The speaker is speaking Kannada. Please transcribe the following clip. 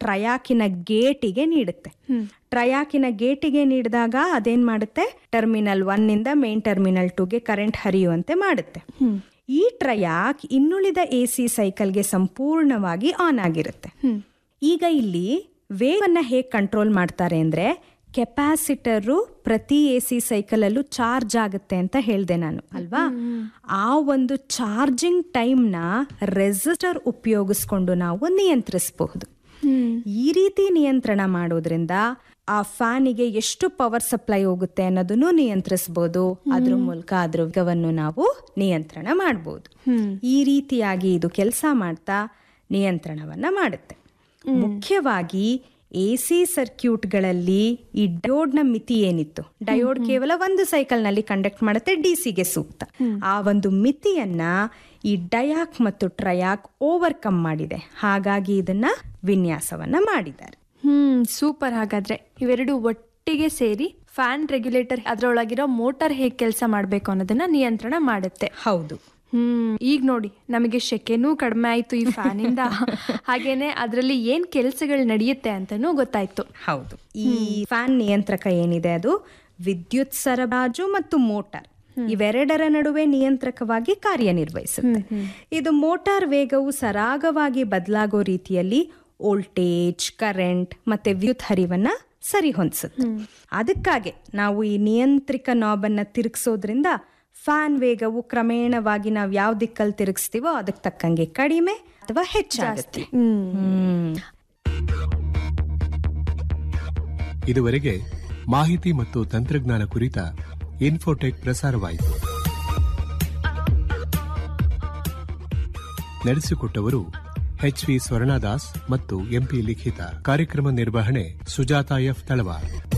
ಟ್ರಯಾಕಿನ ಗೇಟಿಗೆ ನೀಡುತ್ತೆ ಟ್ರಯಾಕಿನ ಗೇಟಿಗೆ ನೀಡಿದಾಗ ಅದೇನ್ ಮಾಡುತ್ತೆ ಟರ್ಮಿನಲ್ ಒನ್ ಇಂದ ಮೇನ್ ಟರ್ಮಿನಲ್ ಟೂಗೆ ಕರೆಂಟ್ ಹರಿಯುವಂತೆ ಮಾಡುತ್ತೆ ಈ ಟ್ರಯಾಕ್ ಇನ್ನುಳಿದ ಎ ಸಿ ಸೈಕಲ್ಗೆ ಸಂಪೂರ್ಣವಾಗಿ ಆನ್ ಆಗಿರುತ್ತೆ ಈಗ ಇಲ್ಲಿ ವೇಗವನ್ನ ಹೇಗೆ ಕಂಟ್ರೋಲ್ ಮಾಡ್ತಾರೆ ಅಂದ್ರೆ ಕೆಪಾಸಿಟರು ಪ್ರತಿ ಎ ಸಿ ಸೈಕಲಲ್ಲೂ ಚಾರ್ಜ್ ಆಗುತ್ತೆ ಅಂತ ಹೇಳಿದೆ ನಾನು ಅಲ್ವಾ ಆ ಒಂದು ಚಾರ್ಜಿಂಗ್ ಟೈಮ್ನ ರೆಸಿಸ್ಟರ್ ಉಪಯೋಗಿಸ್ಕೊಂಡು ನಾವು ನಿಯಂತ್ರಿಸಬಹುದು ಈ ರೀತಿ ನಿಯಂತ್ರಣ ಮಾಡೋದ್ರಿಂದ ಆ ಫ್ಯಾನಿಗೆ ಎಷ್ಟು ಪವರ್ ಸಪ್ಲೈ ಹೋಗುತ್ತೆ ಅನ್ನೋದನ್ನು ನಿಯಂತ್ರಿಸಬಹುದು ಅದ್ರ ಮೂಲಕ ಅದ್ರ ವೇಗವನ್ನು ನಾವು ನಿಯಂತ್ರಣ ಮಾಡಬಹುದು ಈ ರೀತಿಯಾಗಿ ಇದು ಕೆಲಸ ಮಾಡ್ತಾ ನಿಯಂತ್ರಣವನ್ನ ಮಾಡುತ್ತೆ ಮುಖ್ಯವಾಗಿ ಎ ಸಿ ಸರ್ಕ್ಯೂಟ್ಗಳಲ್ಲಿ ಈ ಡಯೋಡ್ನ ಮಿತಿ ಏನಿತ್ತು ಡಯೋಡ್ ಕೇವಲ ಒಂದು ಸೈಕಲ್ನಲ್ಲಿ ಕಂಡಕ್ಟ್ ಮಾಡುತ್ತೆ ಡಿ ಸಿಗೆ ಸೂಕ್ತ ಆ ಒಂದು ಮಿತಿಯನ್ನ ಈ ಡಯಾಕ್ ಮತ್ತು ಟ್ರಯಾಕ್ ಓವರ್ಕಮ್ ಮಾಡಿದೆ ಹಾಗಾಗಿ ಇದನ್ನ ವಿನ್ಯಾಸವನ್ನ ಮಾಡಿದ್ದಾರೆ ಹ್ಮ್ ಸೂಪರ್ ಹಾಗಾದ್ರೆ ಇವೆರಡು ಒಟ್ಟಿಗೆ ಸೇರಿ ಫ್ಯಾನ್ ರೆಗ್ಯುಲೇಟರ್ ಅದರೊಳಗಿರೋ ಮೋಟಾರ್ ಹೇಗೆ ಕೆಲಸ ಮಾಡಬೇಕು ಅನ್ನೋದನ್ನ ನಿಯಂತ್ರಣ ಮಾಡುತ್ತೆ ಹೌದು ಹ್ಮ್ ಈಗ ನೋಡಿ ನಮಗೆ ಶೆಕೆನೂ ಕಡಿಮೆ ಆಯ್ತು ಈ ಫ್ಯಾನ್ ಇಂದ ಹಾಗೇನೆ ಅದರಲ್ಲಿ ಏನ್ ಕೆಲಸಗಳು ನಡೆಯುತ್ತೆ ಅಂತಾನೂ ಗೊತ್ತಾಯ್ತು ಹೌದು ಈ ಫ್ಯಾನ್ ನಿಯಂತ್ರಕ ಏನಿದೆ ಅದು ವಿದ್ಯುತ್ ಸರಬರಾಜು ಮತ್ತು ಮೋಟಾರ್ ಇವೆರಡರ ನಡುವೆ ನಿಯಂತ್ರಕವಾಗಿ ಕಾರ್ಯನಿರ್ವಹಿಸುತ್ತೆ ಇದು ಮೋಟಾರ್ ವೇಗವು ಸರಾಗವಾಗಿ ಬದಲಾಗೋ ರೀತಿಯಲ್ಲಿ ವೋಲ್ಟೇಜ್ ಕರೆಂಟ್ ಮತ್ತೆ ವಿದ್ಯುತ್ ಹರಿವನ್ನ ಸರಿ ಹೊಂದಿಸುತ್ತೆ ಅದಕ್ಕಾಗೆ ನಾವು ಈ ನಿಯಂತ್ರಿಕ ನಾಬನ್ನ ತಿರುಗಿಸೋದ್ರಿಂದ ಫ್ಯಾನ್ ವೇಗವು ಕ್ರಮೇಣವಾಗಿ ನಾವು ಯಾವ ದಿಕ್ಕಲ್ಲಿ ತಿರುಗಿಸ್ತೀವೋ ಅದಕ್ಕೆ ತಕ್ಕಂಗೆ ಕಡಿಮೆ ಅಥವಾ ಹೆಚ್ಚಾಗುತ್ತೆ ಹ್ಮ್ ಇದುವರೆಗೆ ಮಾಹಿತಿ ಮತ್ತು ತಂತ್ರಜ್ಞಾನ ಕುರಿತ ಇನ್ಫೋಟೆಕ್ ಪ್ರಸಾರವಾಯಿತು ನಡೆಸಿಕೊಟ್ಟವರು ಎಚ್ ವಿ ಸ್ವರ್ಣದಾಸ್ ಮತ್ತು ಎಂಪಿ ಲಿಖಿತ ಕಾರ್ಯಕ್ರಮ ನಿರ್ವಹಣೆ ಸುಜಾತ ಎಫ್ ತಳವಾರ್